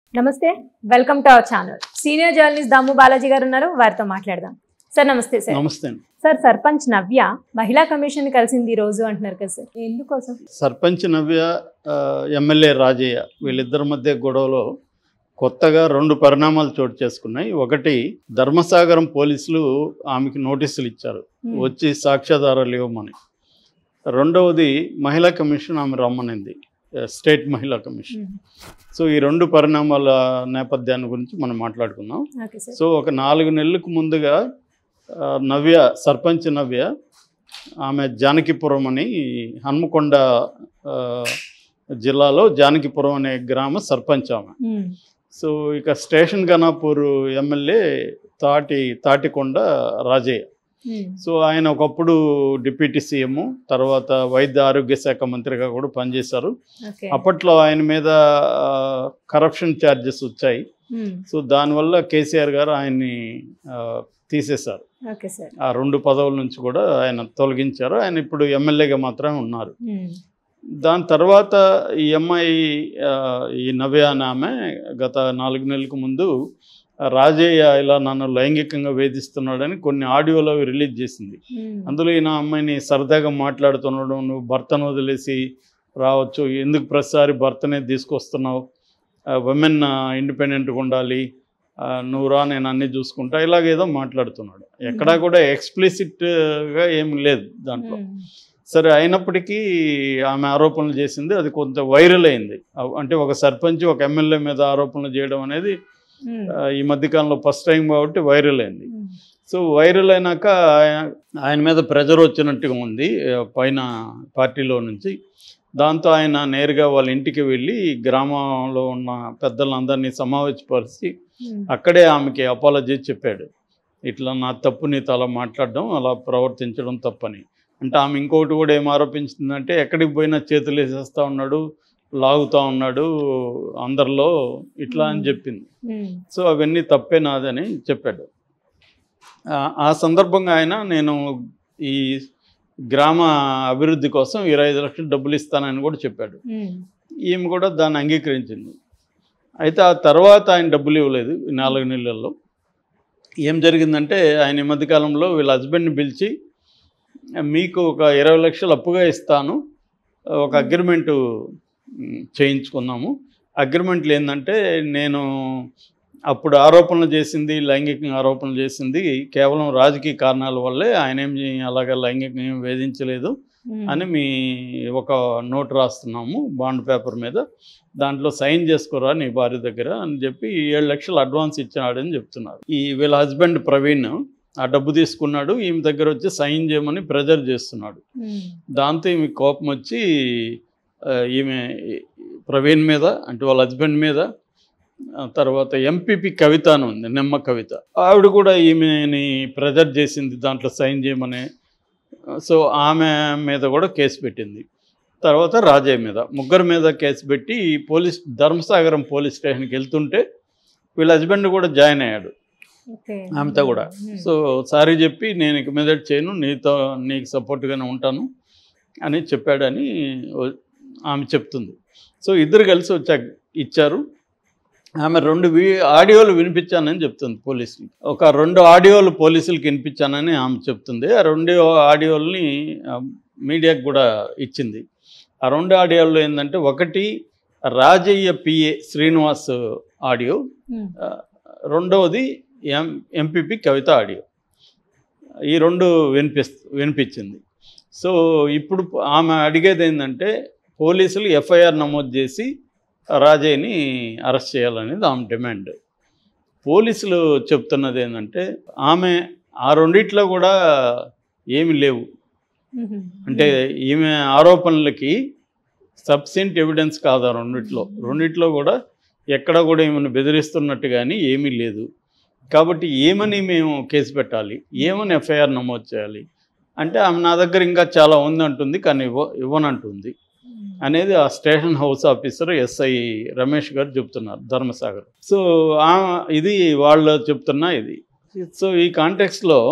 నమస్తే welcome to our channel senior journalist Dammu Balaji గారు ఉన్నారు వారితో మాట్లాడదాం సార్ నమస్తే సార్ నమస్తే అండి సార్ సర్పంచ్ నవ్య మహిళా కమిషన్ కలిసింది ఈ రోజు అంటున్నారు కదా సార్ ఎందుకోసం సర్పంచ్ నవ్య ఆ, ఎమ్మెల్యే రాజయ్య వీళ్ళిద్దరి మధ్య గొడవలో కొత్తగా రెండు పరిణామాలు చోటు చేసుకున్నాయి ఒకటి ధర్మసాగరం పోలీసులు ఆమెకి నోటీసులు ఇచ్చారు వచ్చి సాక్ష్యాధారాలు ఇవ్వమని రెండవది మహిళా కమిషన్ ఆమె రమ్మనింది ఆ, స్టేట్ మహిళా కమిషన్ సో ఈ రెండు పరిణామాల నేపథ్యాన్ని గురించి మనం మాట్లాడుకుందాం ఓకే సార్ సో ఒక నాలుగు నెలలకు ముందుగా ఆ, నవ్య సర్పంచ్ నవ్య ఆమె జానకిపురం అని హన్మకొండ ఆ, జిల్లాలో జానకిపురం అనే గ్రామ సర్పంచ్ ఆమె సో ఇక స్టేషన్ గనాపూర్ ఎమ్మెల్యే తాటి తాటికొండ రాజయ్య సో ఆయన ఒకప్పుడు డిప్యూటీ సీఎం తర్వాత వైద్య ఆరోగ్య శాఖ మంత్రిగా కూడా పనిచేశారు ఓకే అప్పట్లో ఆయన మీద కరప్షన్ ఛార్జెస్ వచ్చాయి సో దానివల్ల కేసీఆర్ గారు ఆయన్ని ఆ, తీసేశారు ఓకే సార్ ఆ రెండు పదవుల నుంచి కూడా ఆయన తొలగించారు ఆయన ఇప్పుడు ఎమ్మెల్యేగా మాత్రమే ఉన్నారు దాని తర్వాత ఈ అమ్మాయి ఆ, ఈ నవ్య అనే ఆమె గత నాలుగు నెలలకు ముందు రాజయ్య ఇలా నన్ను లైంగికంగా వేధిస్తున్నాడని కొన్ని ఆడియోలో రిలీజ్ చేసింది అందులో ఈయన అమ్మాయిని సరదాగా మాట్లాడుతున్నాడు నువ్వు భర్తను వదిలేసి రావచ్చు ఎందుకు ప్రతిసారి భర్తనే తీసుకొస్తున్నావు ఉమెన్ ఇండిపెండెంట్గా ఉండాలి ఆ, నువ్వు రా నేను అన్నీ చూసుకుంటా ఇలాగేదో మాట్లాడుతున్నాడు ఎక్కడా కూడా ఎక్స్ప్లిసిట్గా ఏం లేదు దాంట్లో సరే అయినప్పటికీ ఆమె ఆరోపణలు చేసింది అది కొంత వైరల్ అయింది అవ్- అంటే ఒక సర్పంచ్ ఒక ఎమ్మెల్యే మీద ఆరోపణలు చేయడం అనేది ఆ, ఈ మధ్యకాలంలో ఫస్ట్ టైం కాబట్టి వైరల్ అయింది సో వైరల్ అయినాక ఆయన- ఆయన మీద ప్రెజర్ వచ్చినట్టుగా ఉంది ఆ, పైన పార్టీలో నుంచి దాంతో ఆయన నేరుగా వాళ్ళ ఇంటికి వెళ్ళి గ్రామంలో ఉన్న పెద్దలందరినీ సమావేశపరిచి అక్కడే ఆమెకి అపాలజీ చెప్పాడు ఇట్లా నా తప్పు నీతో అలా మాట్లాడడం అలా ప్రవర్తించడం తప్పని అంటే ఆమె ఇంకొకటి కూడా ఏం ఆరోపించిందంటే ఎక్కడికి పోయినా చేతులు వేసేస్తూ ఉన్నాడు లాగుతూ ఉన్నాడు అందరిలో ఇట్లా అని చెప్పింది సో అవన్నీ తప్పే నాదని చెప్పాడు ఆ- ఆ సందర్భంగా ఆయన నేను ఈ గ్రామ అభివృద్ధి కోసం ఇరవై ఐదు లక్షలు డబ్బులు ఇస్తానని కూడా చెప్పాడు ఈమె కూడా దాన్ని అంగీకరించింది అయితే ఆ తర్వాత ఆయన డబ్బులు ఇవ్వలేదు ఈ నాలుగు నెలల్లో ఏం జరిగిందంటే ఆయన ఈ మధ్యకాలంలో వీళ్ళ హస్బెండ్ని పిలిచి మీకు ఒక ఇరవై లక్షలు అప్పుగా ఇస్తాను ఒక అగ్రిమెంటు మ్, చేయించుకుందాము అగ్రిమెంట్లు ఏంటంటే నేను అప్పుడు ఆరోపణలు చేసింది లైంగిక ఆరోపణలు చేసింది కేవలం రాజకీయ కారణాల వల్లే ఆయన ఏం అలాగా లైంగికంగా ఏం వేధించలేదు అని మీ ఒక నోట్ రాస్తున్నాము బాండ్ పేపర్ మీద దాంట్లో సైన్ చేసుకోరా నీ భార్య దగ్గర అని చెప్పి ఏడు లక్షలు అడ్వాన్స్ ఇచ్చాడని చెప్తున్నారు ఈ వీళ్ళ హస్బెండ్ ప్రవీణ్ ఆ డబ్బు తీసుకున్నాడు ఈమె దగ్గర వచ్చి సైన్ చేయమని ప్రెజర్ చేస్తున్నాడు దాంతో ఈమె కోపం వచ్చి ఆ, ఈమె ప్రవీణ్ మీద అంటే వాళ్ళ హస్బెండ్ మీద ఆ తర్వాత ఎంపీపీ కవిత అని ఉంది నిమ్మ కవిత ఆవిడ కూడా ఈమెని ప్రెజర్ చేసింది దాంట్లో సైన్ చేయమని సో ఆమె మీద కూడా కేసు పెట్టింది తర్వాత రాజయ్య మీద ముగ్గురు మీద కేసు పెట్టి ఈ పోలీస్ ధర్మసాగరం పోలీస్ స్టేషన్కి వెళ్తుంటే వీళ్ళ హస్బెండ్ కూడా జాయిన్ అయ్యాడు ఆమెతో కూడా సో సారీ చెప్పి నేను ఇక మీద చేయను నీతో నీకు సపోర్ట్గానే ఉంటాను అని చెప్పాడని ఓ- ఆమె చెప్తుంది సో ఇద్దరు కలిసి వచ్చా ఇచ్చారు ఆమె రెండు వి ఆడియోలు వినిపించానని చెప్తుంది పోలీసులు ఒక రెండు ఆడియోలు పోలీసులకు వినిపించానని ఆమె చెప్తుంది ఆ రెండు ఆడియోల్ని ఆ, మీడియాకు కూడా ఇచ్చింది ఆ రెండు ఆడియోల్లో ఏంటంటే ఒకటి రాజయ్య పిఏ శ్రీనివాస్ ఆడియో ఆ, రెండవది ఎం ఎంపీపీ కవిత ఆడియో ఈ రెండు వినిపిస్తు వినిపించింది సో ఇప్పుడు ఆమె అడిగేది ఏంటంటే పోలీసులు ఎఫ్ఐఆర్ నమోదు చేసి రాజయ్యని అరెస్ట్ చేయాలనేది ఆమె డిమాండ్ పోలీసులు చెప్తున్నది ఏంటంటే ఆమె ఆ రెండిట్లో కూడా ఏమి లేవు అంటే ఈమె ఆరోపణలకి సబ్సెంట్ ఎవిడెన్స్ కాదు ఆ రెండిట్లో రెండిట్లో కూడా ఎక్కడ కూడా ఏమైనా బెదిరిస్తున్నట్టు కానీ ఏమీ లేదు కాబట్టి ఏమని మేము కేసు పెట్టాలి ఏమని ఎఫ్ఐఆర్ నమోదు చేయాలి అంటే ఆమె నా దగ్గర ఇంకా చాలా ఉంది అంటుంది కానీ ఇవ్వ ఇవ్వనంటుంది అనేది ఆ station house officer SI Ramesh garu చెప్తున్నారు ధర్మసాగర్ సో ఆ ఇది వాళ్ళు చెప్తున్న ఇది సో ఈ కాంటెక్స్లో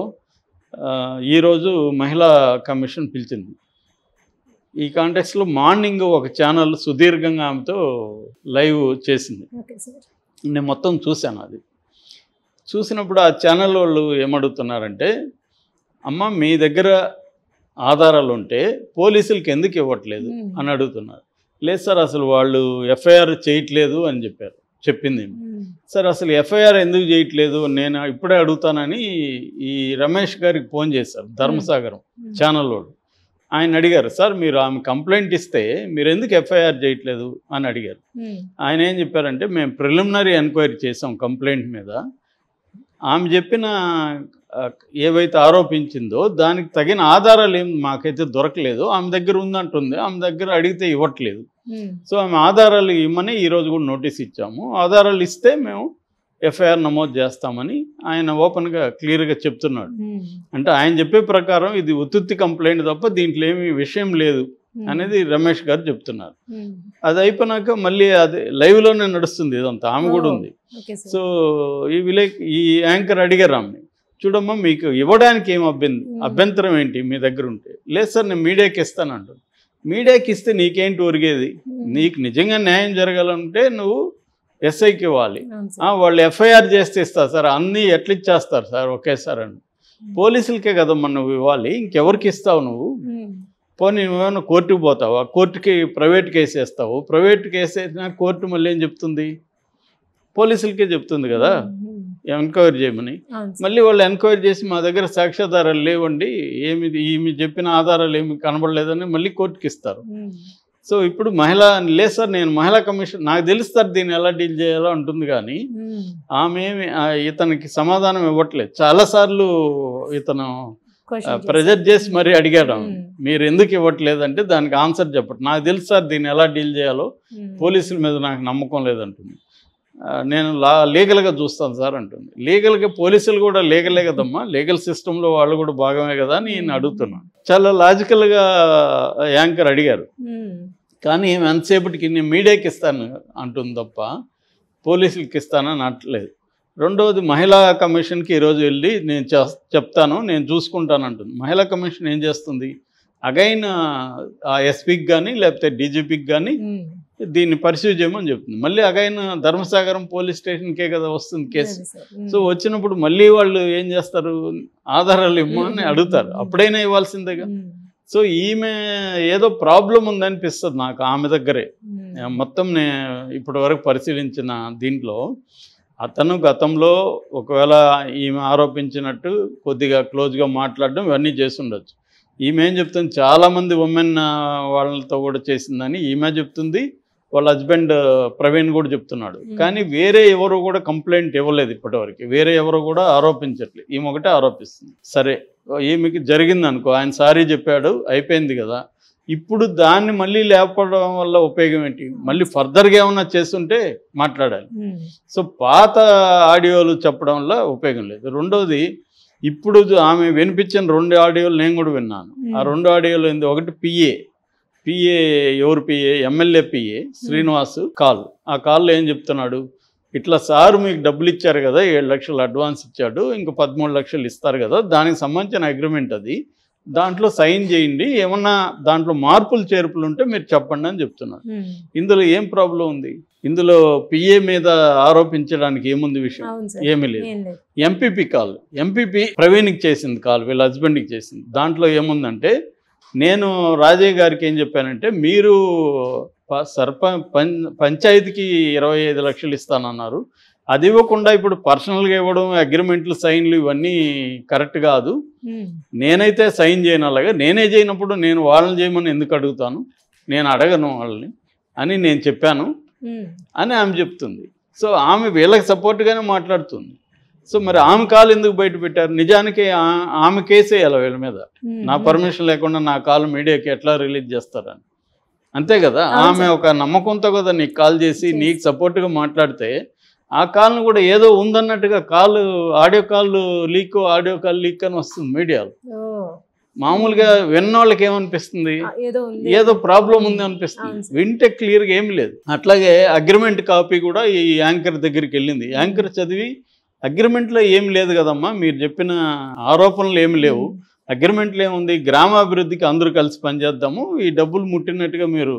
ఈరోజు మహిళా కమిషన్ పిలిచింది ఈ కాంటెక్స్లో మార్నింగ్ ఒక ఛానల్ సుదీర్ఘంగా ఆమెతో లైవ్ చేసింది ఓకే సార్ నేను మొత్తం చూశాను అది చూసినప్పుడు ఆ ఛానల్ వాళ్ళు ఏమడుగుతున్నారంటే అమ్మ మీ దగ్గర ఆధారాలు ఉంటే పోలీసులకి ఎందుకు ఇవ్వట్లేదు మ్మ్. అని అడుగుతున్నారు లేదు సార్ అసలు వాళ్ళు ఎఫ్ఐఆర్ చేయట్లేదు అని చెప్పారు చెప్పింది ఈమె. మ్మ్. సార్ అసలు ఎఫ్ఐఆర్ ఎందుకు చేయట్లేదు నేను ఇప్పుడే అడుగుతానని ఈ రమేష్ గారికి ఫోన్ చేశారు ధర్మసాగరం మ్మ్. ఛానల్ వాడు ఆయన అడిగారు సార్ మీరు ఆమె కంప్లైంట్ ఇస్తే మీరు ఎందుకు ఎఫ్ఐఆర్ చేయట్లేదు అని అడిగారు మ్మ్. ఆయన ఏం చెప్పారంటే మేము ప్రిలిమినరీ ఎంక్వైరీ చేసాం కంప్లైంట్ మీద ఆమె చెప్పిన ఆ, ఏవైతే ఆరోపించిందో దానికి తగిన ఆధారాలు ఏం మాకైతే దొరకలేదు ఆమె దగ్గర ఉందంటుంది ఆమె దగ్గర అడిగితే ఇవ్వట్లేదు మ్మ్. సో ఆమె ఆధారాలు ఇవ్వమని ఈరోజు కూడా నోటీస్ ఇచ్చాము ఆధారాలు ఇస్తే మేము ఎఫ్ఐఆర్ నమోదు చేస్తామని ఆయన ఓపెన్గా క్లియర్గా చెప్తున్నాడు మ్మ్. అంటే ఆయన చెప్పే ప్రకారం ఇది ఉత్తుత్తి కంప్లైంట్ తప్ప దీంట్లో ఏమీ విషయం లేదు మ్మ్. అనేది రమేష్ గారు చెప్తున్నారు మ్మ్. అది అయిపోయినాక మళ్ళీ అది లైవ్లోనే నడుస్తుంది ఇదంతా ఆమె కూడా ఓ. ఉంది ఓకే సార్ సో ఈ విలేక్ ఈ యాంకర్ అడిగారు ఆమె చూడమ్మా మీకు ఇవ్వడానికి ఏం అభ్యంతరం Hmm. అభ్యంతరం ఏంటి మీ దగ్గర ఉంటే లేదు సార్ నేను మీడియాకి ఇస్తాను అంటాను మీడియాకి ఇస్తే నీకేంటి ఒరిగేది మ్మ్. నీకు నిజంగా న్యాయం జరగాలంటే నువ్వు ఎస్ఐకి ఇవ్వాలి అవును ఆ, సార్ వాళ్ళు ఎఫ్ఐఆర్ చేస్తే ఇస్తారు సార్ అన్నీ ఎట్లా ఇచ్చేస్తారు సార్ ఒకేసారి అని పోలీసులకే కదమ్మా నువ్వు ఇవ్వాలి ఇంకెవరికి ఇస్తావు నువ్వు మ్మ్. పోనీ నువ్వేమన్నా కోర్టుకు పోతావా కోర్టుకి ప్రైవేట్ కేసు వేస్తావు ప్రైవేట్ కేసు వేసినా కోర్టు మళ్ళీ ఏం చెప్తుంది పోలీసులకే చెప్తుంది కదా మ్మ్. ఎంక్వైరీ చేయమని అవును సార్ మళ్ళీ వాళ్ళు ఎంక్వైరీ చేసి మా దగ్గర సాక్ష్యాధారాలు లేవండి ఏమి ఈమె చెప్పిన ఆధారాలు ఏమి కనబడలేదని మళ్ళీ కోర్టుకి ఇస్తారు మ్మ్. సో ఇప్పుడు మహిళ లేదు సార్ నేను మహిళా కమిషన్ నాకు తెలుసు సార్ దీన్ని ఎలా డీల్ చేయాలో అంటుంది కానీ మ్మ్. ఆమె ఏమి ఆ, ఇతనికి సమాధానం ఇవ్వట్లేదు చాలాసార్లు ఇతను Question చేశారు. ప్రెజర్ చేసి మరీ అడిగాడు ఆమె. మ్మ్. మీరు ఎందుకు ఇవ్వట్లేదు అంటే దానికి ఆన్సర్ చెప్పండి నాకు తెలుసు సార్ దీన్ని ఎలా డీల్ చేయాలో మ్మ్. పోలీసుల మీద నాకు నమ్మకం లేదంటుంది ఆ, నేను లా లీగల్గా చూస్తాను సార్ అంటుంది లీగల్గా పోలీసులు కూడా లీగలే కదమ్మా లీగల్ సిస్టంలో వాళ్ళు కూడా భాగమే కదా అని నేను అడుగుతున్నాను చాలా లాజికల్గా యాంకర్ అడిగారు మ్మ్. కానీ ఏమి ఎంతసేపటికి నేను మీడియాకి ఇస్తాను అంటుంది తప్ప పోలీసులకి ఇస్తానని అనట్లేదు రెండవది మహిళా కమిషన్కి ఈరోజు వెళ్ళి నేను చేస్- చెప్తాను నేను చూసుకుంటాను అంటుంది మహిళా కమిషన్ ఏం చేస్తుంది అగైన్ ఆ ఎస్పీకి కానీ లేకపోతే డీజీపీకి కానీ మ్మ్. దీన్ని పర్సీవ్ చేయమని చెప్తుంది మళ్ళీ అగైన్ ధర్మసాగరం పోలీస్ స్టేషన్కే కదా వస్తుంది కేసు అదే సార్. మ్మ్. సో వచ్చినప్పుడు మళ్ళీ వాళ్ళు ఏం చేస్తారు ఆధారాలు ఇమ్మని అడుగుతారు అప్పుడైనా ఇవ్వాల్సిందేగా మ్మ్. సో ఈమె ఏదో ప్రాబ్లం ఉందనిపిస్తుంది నాకు ఆమె దగ్గరే మ్మ్. మొత్తం నే ఇప్పటి వరకు పరిశీలించిన దీంట్లో అతను గతంలో ఒకవేళ ఈమె ఆరోపించినట్టు కొద్దిగా క్లోజ్గా మాట్లాడడం ఇవన్నీ చేసి ఉండొచ్చు ఈమె ఏం చెప్తుంది చాలామంది ఉమెన్ వాళ్ళతో కూడా చేసిందని ఈమె చెప్తుంది వాళ్ళ హస్బెండ్ ప్రవీణ్ కూడా చెప్తున్నాడు Hmm. కానీ వేరే ఎవరు కూడా కంప్లైంట్ ఇవ్వలేదు ఇప్పటివరకు వేరే ఎవరు కూడా ఆరోపించట్లేదు ఈమె ఒకటే ఆరోపిస్తుంది సరే ఈమెకి జరిగింది అనుకో ఆయన సారీ చెప్పాడు అయిపోయింది కదా ఇప్పుడు దాన్ని మళ్ళీ లేకపోవడం వల్ల ఉపయోగం ఏంటి మళ్ళీ ఫర్దర్గా ఏమన్నా చేస్తుంటే మాట్లాడాలి మ్మ్. సో పాత ఆడియోలు చెప్పడం వల్ల ఉపయోగం లేదు రెండోది ఇప్పుడు ఆమె వినిపించిన రెండు ఆడియోలు నేను కూడా విన్నాను ఆ రెండు ఆడియోలు ఏంది ఒకటి పిఏ పిఏ ఎవరు PA MLA PA Srinivas call ఆ కాల్లో ఏం చెప్తున్నాడు ఇట్లా సార్ మీకు డబ్బులు ఇచ్చారు కదా ఏడు లక్షలు అడ్వాన్స్ ఇచ్చాడు ఇంకో పదమూడు లక్షలు ఇస్తారు కదా దానికి సంబంధించిన అగ్రిమెంట్ అది దాంట్లో సైన్ చేయండి ఏమన్నా దాంట్లో మార్పులు చేర్పులు ఉంటే మీరు చెప్పండి అని చెప్తున్నారు మ్మ్. ఇందులో ఏం ప్రాబ్లం ఉంది ఇందులో పిఏ మీద ఆరోపించడానికి ఏముంది విషయం అవును సార్ ఏమీ లేదు ఏం లేదు ఎంపీపీ కాల్ ఎంపీపీ ప్రవీణ్కి చేసింది కాల్ వీళ్ళ హస్బెండ్కి చేసింది దాంట్లో ఏముందంటే నేను రాజయ్య గారికి ఏం చెప్పానంటే మీరు ప- సర్ప పం పంచాయతీకి ఇరవై ఐదు లక్షలు ఇస్తానన్నారు అది ఇవ్వకుండా ఇప్పుడు పర్సనల్గా ఇవ్వడం అగ్రిమెంట్లు సైన్లు ఇవన్నీ కరెక్ట్ కాదు మ్మ్. నేనైతే సైన్ చేయను అలాగా నేనే చేయనప్పుడు నేను వాళ్ళని చేయమని ఎందుకు అడుగుతాను నేను అడగను వాళ్ళని అని నేను చెప్పాను మ్మ్. అని ఆమె చెప్తుంది సో ఆమె వీళ్ళకి సపోర్ట్గానే మాట్లాడుతుంది సో మరి ఆమె కాలు ఎందుకు బయట పెట్టారు నిజానికి ఆ- ఆమె కేసేయాలి వీళ్ళ మీద మ్మ్. నా పర్మిషన్ లేకుండా నా కాల్ మీడియాకి ఎట్లా రిలీజ్ చేస్తారని అంతే కదా అవును ఆమె ఒక నమ్మకంతో కదా నీకు కాల్ చేసి చేసి. నీకు సపోర్ట్గా మాట్లాడితే ఆ కాల్ను కూడా ఏదో ఉందన్నట్టుగా call audio call leak audio call leak అని వస్తుంది మీడియాలో ఓ. మామూలుగా విన్నోళ్ళకి ఏమనిపిస్తుంది ఆ, ఏదో ఉంది ఏదో ప్రాబ్లం ఉంది అనిపిస్తుంది అవును సార్. వింటే క్లియర్గా ఏం లేదు అట్లాగే అగ్రిమెంట్ కాపీ కూడా ఈ యాంకర్ దగ్గరికి వెళ్ళింది యాంకర్ చదివి అగ్రిమెంట్లో ఏం లేదు కదమ్మా మీరు చెప్పిన ఆరోపణలు ఏమి లేవు అగ్రిమెంట్లో ఏముంది గ్రామాభివృద్ధికి అందరూ కలిసి పనిచేద్దాము ఈ డబ్బులు ముట్టినట్టుగా మీరు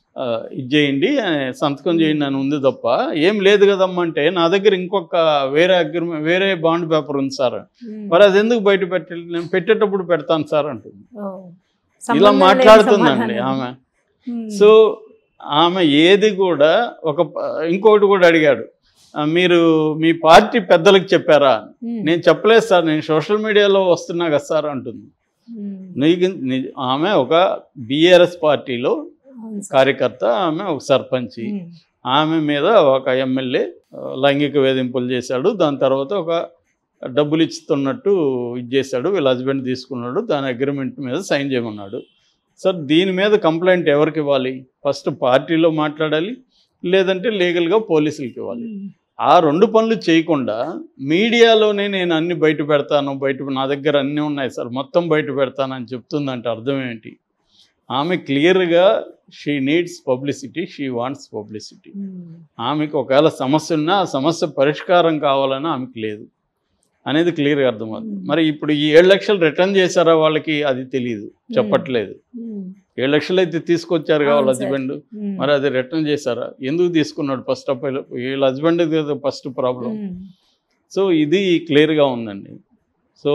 ఆ, ఇది చేయండి ఆ, సంతకం చేయండి అని ఉంది తప్ప ఏం లేదు కదమ్మా అంటే నా దగ్గర ఇంకొక వేరే అగ్రిమెంట్ వేరే బాండ్ పేపర్ ఉంది సార్ ఉమ్. మరి అది ఎందుకు బయట పెట్టాలి నేను పెట్టేటప్పుడు పెడతాను సార్ అంటుంది ఓ. ఇలా సంబంధం లేని మాట్లాడుతుందండి సమాధానం. ఆమె ఉమ్. సో ఆమె ఏది కూడా ఒక ప- ఇంకోటి కూడా అడిగాడు ఆ, మీరు మీ పార్టీ పెద్దలకు చెప్పారా ఉమ్. నేను చెప్పలేదు సార్ నేను సోషల్ మీడియాలో వస్తున్నా కదా సార్ అంటుంది ఉమ్. నీకు ని- ఆమె ఒక బీఆర్ఎస్ పార్టీలో అవును సార్. కార్యకర్త ఆమె ఒక సర్పంచి ఉమ్. ఆమె మీద ఒక ఎమ్మెల్యే ఆ, లైంగిక వేధింపులు చేశాడు దాని తర్వాత ఒక డబ్బులు ఇస్తున్నట్టు ఇది చేశాడు వీళ్ళ హస్బెండ్ తీసుకున్నాడు దాని అగ్రిమెంట్ మీద సైన్ చేయమన్నాడు సార్ దీని మీద కంప్లైంట్ ఎవరికి ఇవ్వాలి ఫస్ట్ పార్టీలో మాట్లాడాలి లేదంటే లీగల్గా పోలీసులకి ఇవ్వాలి ఉమ్. ఆ రెండు పనులు చేయకుండా మీడియాలోనే నేను అన్ని బయట పెడతాను బయట నా దగ్గర అన్నీ ఉన్నాయి సార్ మొత్తం బయట పెడతానని చెప్తుందంటే అర్థం ఏంటి ఆమె క్లియర్గా she needs publicity she wants publicity um. ఆమెకు ఒకవేళ సమస్య ఉన్నా ఆ సమస్య పరిష్కారం కావాలని ఆమెకు లేదు అనేది క్లియర్గా అర్థమవుతుంది మరి ఇప్పుడు ఈ ఏడు లక్షలు రిటర్న్ చేశారా వాళ్ళకి అది తెలియదు చెప్పట్లేదు ఉమ్. ఏడు లక్షలు అయితే తీసుకొచ్చారు వాళ్ళ అవును సార్. హస్బెండ్ ఉమ్. మరి అది రిటర్న్ చేశారా ఎందుకు తీసుకున్నాడు ఫస్ట్ ఆఫ్ ఆల్ వీళ్ళ husband first problem um. So ఇది క్లియర్గా ఉందండి సో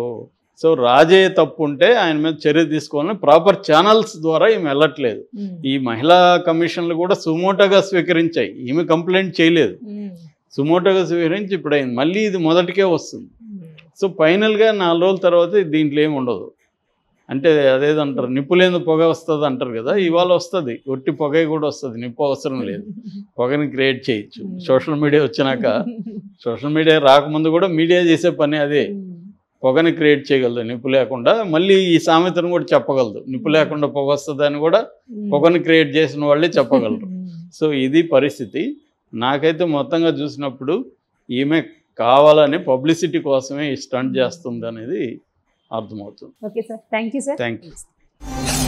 సో రాజే తప్పు ఉంటే ఆయన మీద చర్య తీసుకోవాలని ప్రాపర్ ఛానల్స్ ద్వారా ఈమె వెళ్ళట్లేదు ఉమ్. ఈ మహిళా కమిషన్లు కూడా సుమోటోగా స్వీకరించాయి ఈమె కంప్లైంట్ చేయలేదు ఉమ్. సుమోటోగా స్వీకరించి ఇప్పుడు అయింది మళ్ళీ ఇది మొదటికే వస్తుంది ఉమ్. సో ఫైనల్గా నాలుగు రోజుల తర్వాత దీంట్లో ఏమి ఉండదు అంటే అదేదంటారు నిప్పులేని పొగ వస్తుంది అంటారు కదా ఇవాళ వస్తుంది ఒట్టి పొగ కూడా వస్తుంది నిప్పు అవసరం లేదు పొగని క్రియేట్ చేయొచ్చు Hmm. సోషల్ మీడియా వచ్చినాక సోషల్ మీడియా రాకముందు కూడా మీడియా చేసే పని అదే ఉమ్. పొగని క్రియేట్ చేయగలదు నిప్పు లేకుండా మళ్ళీ ఈ సామెతను కూడా చెప్పగలదు నిప్పు లేకుండా పొగ వస్తుందని కూడా ఉమ్. పొగని క్రియేట్ చేసిన వాళ్ళే చెప్పగలరు ఉమ్. సో ఇది పరిస్థితి నాకైతే మొత్తంగా చూసినప్పుడు ఈమె కావాలని పబ్లిసిటీ కోసమే ఈ స్టంట్ చేస్తుంది అనేది అర్థమవుతుంది okay sir thank you sir thank you